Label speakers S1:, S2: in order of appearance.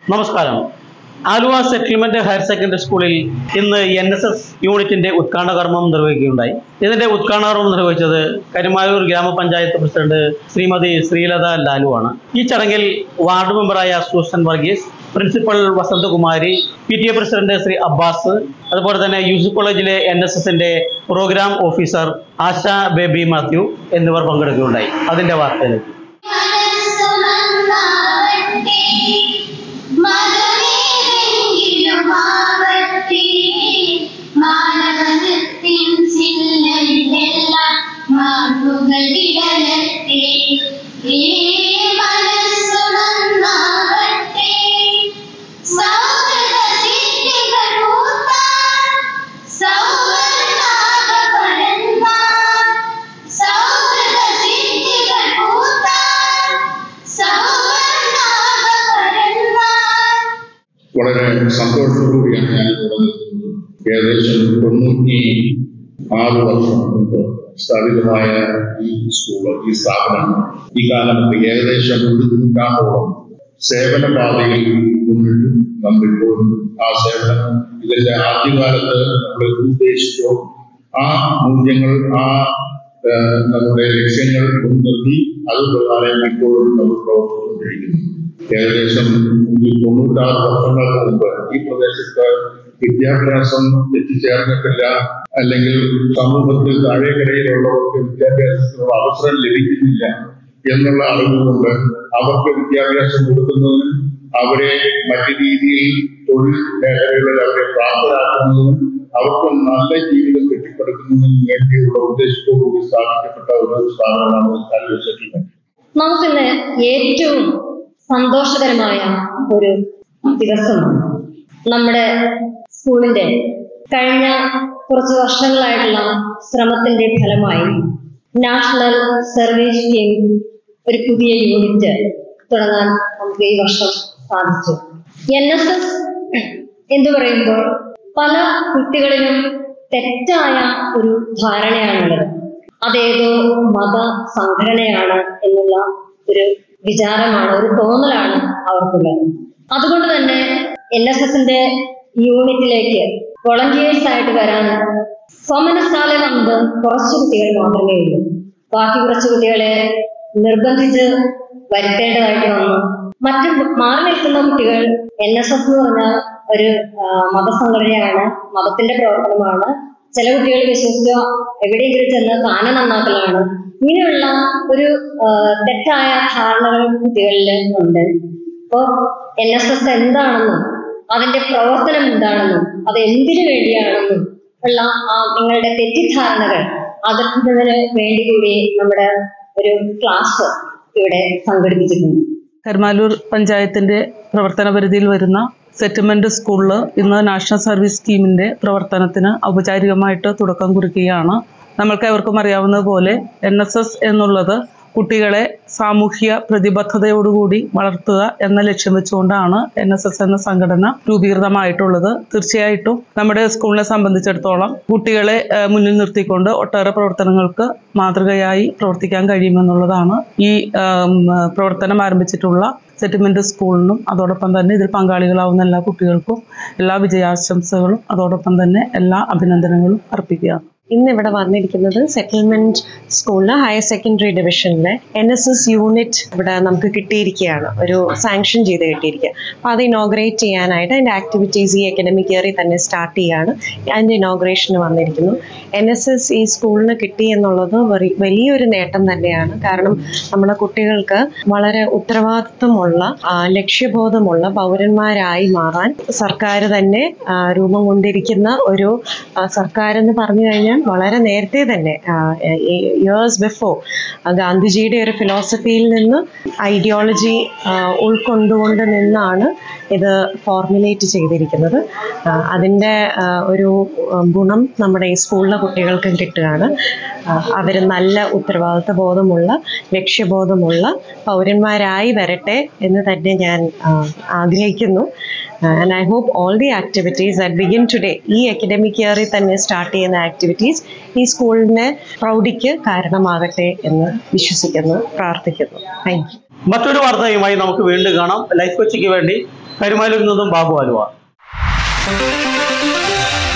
S1: നമസ്കാരം Aluva settlement higher secondary സ്കൂളിൽ ഇന്ന് എൻ എസ് എസ് യൂണിറ്റിന്റെ ഉദ്ഘാടന കർമ്മം നിർവഹിക്കുകയുണ്ടായി ഇതിന്റെ ഉദ്ഘാടന കർമ്മം നിർവഹിച്ചത് കരുമായൂർ ഗ്രാമപഞ്ചായത്ത് പ്രസിഡന്റ് ശ്രീമതി ശ്രീലത ലാലു ആണ് ഈ ചടങ്ങിൽ വാർഡ് മെമ്പറായ Susan Varghese principal Vasanthakumari P T A president Shri Abbas അതുപോലെ തന്നെ യൂസുഫ് കോളേജിലെ എൻ എസ് എസിന്റെ പ്രോഗ്രാം ഓഫീസർ ആശ ബേബി മാത്യു എന്നിവർ പങ്കെടുക്കുകയുണ്ടായി അതിന്റെ വാർത്തയിലേക്ക്
S2: മനസ്സുനന്നാവട്ടെ മധുരേതെങ്കിലുമാവട്ടെ മാനവനത്തിൻ ചില്ലയിലെല്ലാം മാർഗുകൾ വിടലട്ടെ ഏ മനസ്സുനന്നാവട്ടെ സൗഹൃദ സിദ്ധികൾ പൂത്താൻ സൗവർണാഭ പരന്മാൻ സൗഹൃദ സിദ്ധികൾ പൂത്താൻ സൗവർണാഭ പരന്മാൻ
S3: വളരെ സന്തോഷത്തോടുകൂടിയാണ് ഞാൻ ഇവിടെ നിൽക്കുന്നത് ഏകദേശം തൊണ്ണൂറ്റി ആറ് വർഷം മുമ്പ് സ്ഥാപിതമായ ഈ സ്കൂൾ ഈ സ്ഥാപനം ഈ കാലത്ത് ഏകദേശം ഒരു നൂറ്റാണ്ടോളം സേവന പാതയിൽ മുന്നിട്ട് നമ്മിപ്പോഴും ആ സേവനം ഇതിന്റെ ആദ്യകാലത്ത് നമ്മൾ ഉദ്ദേശിച്ചോ ആ മൂല്യങ്ങൾ ആ ഏഹ്, നമ്മുടെ ലക്ഷ്യങ്ങൾ മുൻനിർത്തി അത് പ്രകാരം ഇപ്പോഴും നമ്മൾ പ്രവർത്തിച്ചുകൊണ്ടിരിക്കുന്നു ഏകദേശം ഈ തൊണ്ണൂറ്റാറ് വർഷങ്ങൾക്ക് മുമ്പ് ഈ പ്രദേശത്ത് വിദ്യാഭ്യാസം എത്തിച്ചേർന്നിട്ടില്ല അല്ലെങ്കിൽ സമൂഹത്തിൽ താഴേക്കരയിലുള്ളവർക്ക് വിദ്യാഭ്യാസത്തിനുള്ള അവസരം ലഭിക്കുന്നില്ല എന്നുള്ള അറിവുകൊണ്ട് അവർക്ക് വിദ്യാഭ്യാസം കൊടുക്കുന്നതിനും അവരെ മറ്റു രീതിയിൽ തൊഴിൽ മേഖലകളിൽ അവരെ പ്രാപ്തരാക്കുന്നതിനും അവർക്ക് നല്ല ജീവിതം കെട്ടിപ്പടുക്കുന്നതിനും വേണ്ടിയുള്ള ഉദ്ദേശത്തോടുകൂടി സ്ഥാപിക്കപ്പെട്ട ഒരു സ്ഥാപനമാണ് കാലിയ സെറ്റിൽമെന്റ്
S4: നമുക്കിന്ന് ഏറ്റവും സന്തോഷകരമായ ഒരു ദിവസമാണ് നമ്മുടെ സ്കൂളിന്റെ കഴിഞ്ഞ കുറച്ച് വർഷങ്ങളായിട്ടുള്ള ശ്രമത്തിന്റെ ഫലമായി നാഷണൽ സർവീസ് സ്കീം ഒരു പുതിയ യൂണിറ്റ് തുടങ്ങാൻ നമുക്ക് ഈ വർഷം സാധിച്ചു എൻ എസ് എസ് എന്ന് പറയുമ്പോൾ പല കുട്ടികളിലും തെറ്റായ ഒരു ധാരണയാണുള്ളത് അതേതോ മത സംഘടനയാണ് എന്നുള്ള ഒരു വിചാരമാണ് ഒരു തോന്നലാണ് അവർക്കുള്ളത് അതുകൊണ്ട് തന്നെ എൻ എസ് എസിന്റെ യൂണിറ്റിലേക്ക് വോളണ്ടിയേഴ്സ് ആയിട്ട് വരാൻ സ്വമനസാലെ വന്നത് കുറച്ച് കുട്ടികൾ മാത്രമേ ഉള്ളൂ ബാക്കി കുറച്ച് കുട്ടികളെ നിർബന്ധിച്ച് വരുത്തേണ്ടതായിട്ട് വന്നു മറ്റ് മാറി നിൽക്കുന്ന കുട്ടികൾ എൻ എസ് എസ് എന്ന് പറഞ്ഞാൽ ഒരു ആ, മതസംഘടനയാണ് മതത്തിന്റെ പ്രവർത്തനമാണ് ചില കുട്ടികൾ വിശ്വസിച്ചോ എവിടെയെങ്കിലും ചെന്ന് താനെ നന്നാക്കലാണ് ഇങ്ങനെയുള്ള ഒരു ആ, തെറ്റായ ധാരണകൾ കുട്ടികളിൽ ഉണ്ട് അപ്പോ എൻ എസ് എസ് എന്താണെന്നും അതിന്റെ പ്രവർത്തനം എന്താണെന്നും അത് എന്തിനു വേണ്ടിയാണെന്നും ഉള്ള ആ നിങ്ങളുടെ തെറ്റിദ്ധാരണകൾ അകറ്റുന്നതിന് വേണ്ടി കൂടി നമ്മുടെ ഒരു ക്ലാസ് ഇവിടെ സംഘടിപ്പിച്ചിട്ടുണ്ട്
S5: കരുമാലൂർ പഞ്ചായത്തിന്റെ പ്രവർത്തന പരിധിയിൽ വരുന്ന സെറ്റിൽമെന്റ് സ്കൂളിൽ ഇന്ന് നാഷണൽ സർവീസ് സ്കീമിന്റെ പ്രവർത്തനത്തിന് ഔപചാരികമായിട്ട് തുടക്കം കുറിക്കുകയാണ് നമ്മൾക്ക് എവർക്കും അറിയാവുന്നതുപോലെ എൻ എസ് എസ് എന്നുള്ളത് കുട്ടികളെ സാമൂഹ്യ പ്രതിബദ്ധതയോടുകൂടി വളർത്തുക എന്ന ലക്ഷ്യം വെച്ചുകൊണ്ടാണ് എൻ എസ് എസ് എന്ന സംഘടന രൂപീകൃതമായിട്ടുള്ളത് തീർച്ചയായിട്ടും നമ്മുടെ സ്കൂളിനെ സംബന്ധിച്ചിടത്തോളം കുട്ടികളെ ഏഹ്, മുന്നിൽ നിർത്തിക്കൊണ്ട് ഒട്ടേറെ പ്രവർത്തനങ്ങൾക്ക് മാതൃകയായി പ്രവർത്തിക്കാൻ കഴിയുമെന്നുള്ളതാണ് ഈ ആം, പ്രവർത്തനം ആരംഭിച്ചിട്ടുള്ള സെറ്റിൽമെന്റ് സ്കൂളിനും അതോടൊപ്പം തന്നെ ഇതിൽ പങ്കാളികളാവുന്ന എല്ലാ കുട്ടികൾക്കും എല്ലാ വിജയാശംസകളും അതോടൊപ്പം തന്നെ എല്ലാ അഭിനന്ദനങ്ങളും അർപ്പിക്കുകയാണ്
S6: ഇന്ന് ഇവിടെ വന്നിരിക്കുന്നത് സെറ്റിൽമെന്റ് സ്കൂളിലെ ഹയർ സെക്കൻഡറി ഡിവിഷനിലെ എൻ എസ് എസ് യൂണിറ്റ് ഇവിടെ നമുക്ക് കിട്ടിയിരിക്കുകയാണ് ഒരു സാങ്ഷൻ ചെയ്ത് കിട്ടിയിരിക്കുക അപ്പോൾ അത് ഇനോഗ്രേറ്റ് ചെയ്യാനായിട്ട് അതിൻ്റെ ആക്ടിവിറ്റീസ് ഈ അക്കാഡമിക് ഇയറിൽ തന്നെ സ്റ്റാർട്ട് ചെയ്യാണ് അതിൻ്റെ ഇനോഗ്രേഷന് വന്നിരിക്കുന്നു എൻ എസ് എസ് ഈ സ്കൂളിന് കിട്ടി എന്നുള്ളത് വെറി- വലിയൊരു നേട്ടം തന്നെയാണ് കാരണം നമ്മുടെ കുട്ടികൾക്ക് വളരെ ഉത്തരവാദിത്വമുള്ള ആ, ലക്ഷ്യബോധമുള്ള പൗരന്മാരായി മാറാൻ സർക്കാർ തന്നെ ആ, രൂപം കൊണ്ടിരിക്കുന്ന ഒരു ആ, സർക്കാർ എന്ന് പറഞ്ഞു കഴിഞ്ഞാൽ വളരെ നേരത്തെ തന്നെ ഇയേഴ്സ് ബിഫോർ ഗാന്ധിജിയുടെ ഒരു ഫിലോസഫിയിൽ നിന്ന് ഐഡിയോളജി ഉൾക്കൊണ്ടുകൊണ്ട് നിന്നാണ് ഇത് ഫോർമുലേറ്റ് ചെയ്തിരിക്കുന്നത് അതിൻ്റെ ഒരു ആ, ഗുണം നമ്മുടെ ഈ സ്കൂളിലെ കുട്ടികൾക്കും കിട്ടുകയാണ് അവർ നല്ല ഉത്തരവാദിത്വ ബോധമുള്ള ലക്ഷ്യബോധമുള്ള പൗരന്മാരായി വരട്ടെ എന്ന് തന്നെ ഞാൻ ആ, ആഗ്രഹിക്കുന്നു and I hope all the activities that begin today ഈ അക്കഡമിക് ഇയറിൽ തന്നെ സ്റ്റാർട്ട് ചെയ്യുന്ന ആക്ടിവിറ്റീസ് ഈ സ്കൂളിനെ പ്രൗഢിക്ക് കാരണമാകട്ടെ എന്ന് വിശ്വസിക്കുന്നു പ്രാർത്ഥിക്കുന്നു താങ്ക് യു
S1: മറ്റൊരു വാർത്തയുമായി നമുക്ക് വീണ്ടും കാണാം ലൈഫ് കൊച്ചിക്ക് വേണ്ടി കരുമാലൂരിൽ നിന്നും ബാബു ആലുവ